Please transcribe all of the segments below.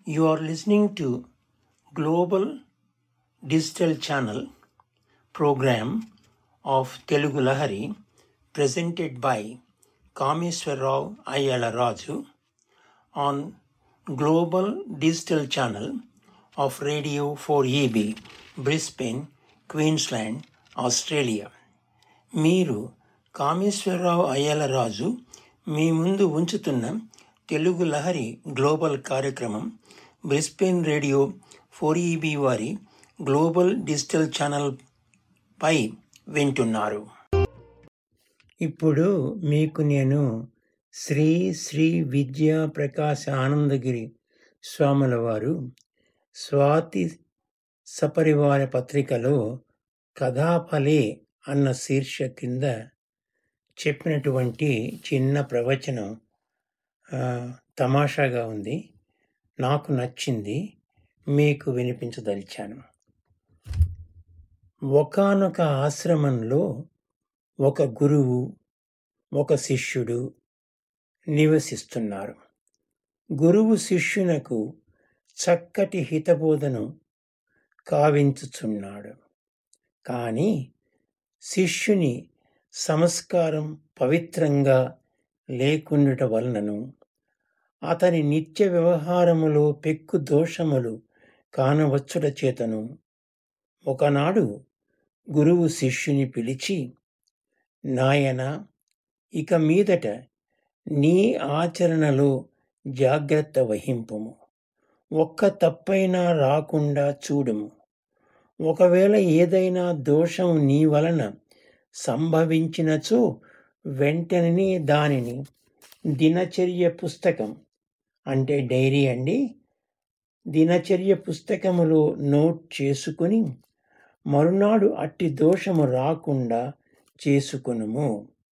You are listening to Global Digital Channel program of Telugu Lahari presented by Kameswarrao Ayala Raju on Global Digital Channel of Radio 4EB, Brisbane, Queensland, Australia. మీరు కామేశ్వరరావు అయ్యలరాజు మీ ముందు ఉంచుతున్న Telugu Lahari global కార్యక్రమం Brisbane radio four EB వారి global digital channel పై వింటున్నారు ఇప్పుడు మీకు నేను శ్రీ శ్రీ విద్యా ప్రకాశ ఆనందగిరి స్వాముల వారు స్వాతి సపరివార పత్రికలో కథాఫలే అన్న శీర్ష కింద చెప్పినటువంటి చిన్న ప్రవచనం ఆ, తమాషాగా ఉంది నాకు నచ్చింది మీకు వినిపించదలిచాను ఒకానొక ఆశ్రమంలో ఒక గురువు ఒక శిష్యుడు నివసిస్తున్నారు గురువు శిష్యునకు చక్కటి హితబోధను కావించుచున్నాడు కానీ శిష్యుని సంస్కారం పవిత్రంగా లేకుండుట వలనను అతని నిత్య వ్యవహారములో పెక్కు దోషములు కానవచ్చుట చేతను ఒకనాడు గురువు శిష్యుని పిలిచి నాయన ఇక మీదట నీ ఆచరణలో జాగ్రత్త వహింపుము ఒక్క తప్పైనా రాకుండా చూడుము ఒకవేళ ఏదైనా దోషం నీ వలన సంభవించినచో వెంటనే దానిని దినచర్య పుస్తకం అంటే డైరీ అండి దినచర్య పుస్తకములో నోట్ చేసుకుని మరునాడు అట్టి దోషము రాకుండా చేసుకునుము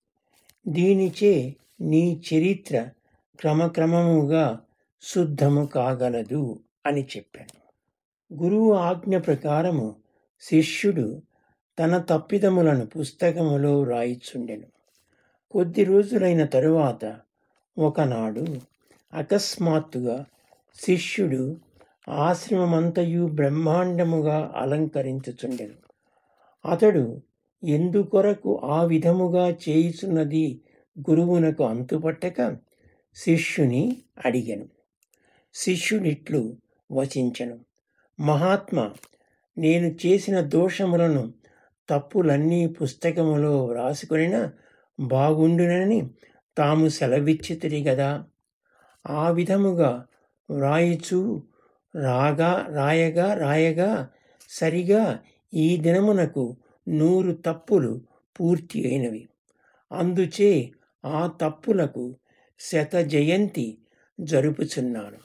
దీనిచే నీ చరిత్ర క్రమక్రమముగా శుద్ధము కాగలదు అని చెప్పాను గురువు ఆజ్ఞ ప్రకారము శిష్యుడు తన తప్పిదములను పుస్తకములో రాయిచుండెను కొద్ది రోజులైన తరువాత ఒకనాడు అకస్మాత్తుగా శిష్యుడు ఆశ్రమమంతయు బ్రహ్మాండముగా అలంకరించుచుండెను అతడు ఎందుకొరకు ఆ విధముగా చేయుచున్నది గురువునకు అంతుపట్టక శిష్యుని అడిగెను శిష్యుడిట్లు వచించెను మహాత్మ నేను చేసిన దోషములను తప్పులన్నీ పుస్తకములో వ్రాసుకొనిన బాగుండునని తాము సెలవిచ్చితిరి గదా ఆ విధముగా వ్రాయిచు రాగా రాయగా రాయగా సరిగా ఈ దినమునకు నూరు తప్పులు పూర్తి అయినవి అందుచే ఆ తప్పులకు శత జయంతి జరుపుచున్నాను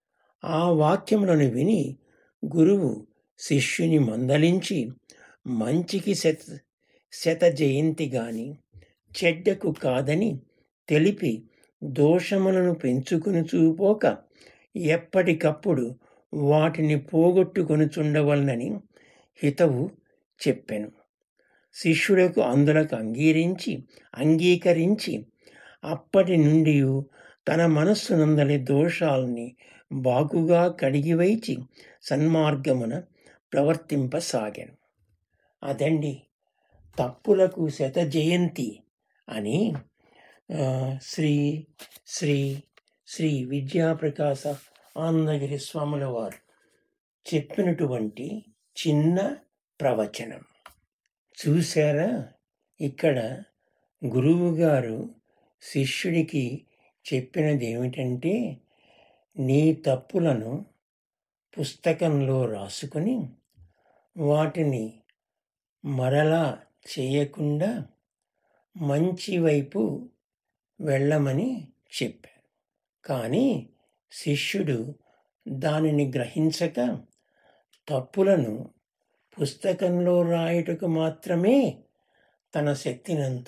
ఆ వాక్యములను విని గురువు శిష్యుని మందలించి మంచికి శత శత జయంతి గాని చెడ్డకు కాదని తెలిపి దోషములను పెంచుకుని చూపోక ఎప్పటికప్పుడు వాటిని పోగొట్టుకొనుచుండవలనని హితవు చెప్పెను శిష్యుడకు అందులకు అంగీరించి అంగీకరించి అప్పటి నుండి తన మనస్సునందలి దోషాల్ని బాగుగా కడిగివైచి సన్మార్గమున ప్రవర్తింపసాగాను అదండి తప్పులకు శత జయంతి అని ఆ, శ్రీ శ్రీ శ్రీ విద్యాప్రకాశ ఆనందగిరి స్వాముల వారు చెప్పినటువంటి చిన్న ప్రవచనం చూశారా ఇక్కడ గురువు గారు శిష్యుడికి చెప్పినది ఏమిటంటే నీ తప్పులను పుస్తకంలో రాసుకుని వాటిని మరలా చేయకుండా మంచి వైపు వెళ్ళమని చెప్పారు కానీ శిష్యుడు దానిని గ్రహించక తప్పులను పుస్తకంలో రాయుటకు మాత్రమే తన శక్తినంత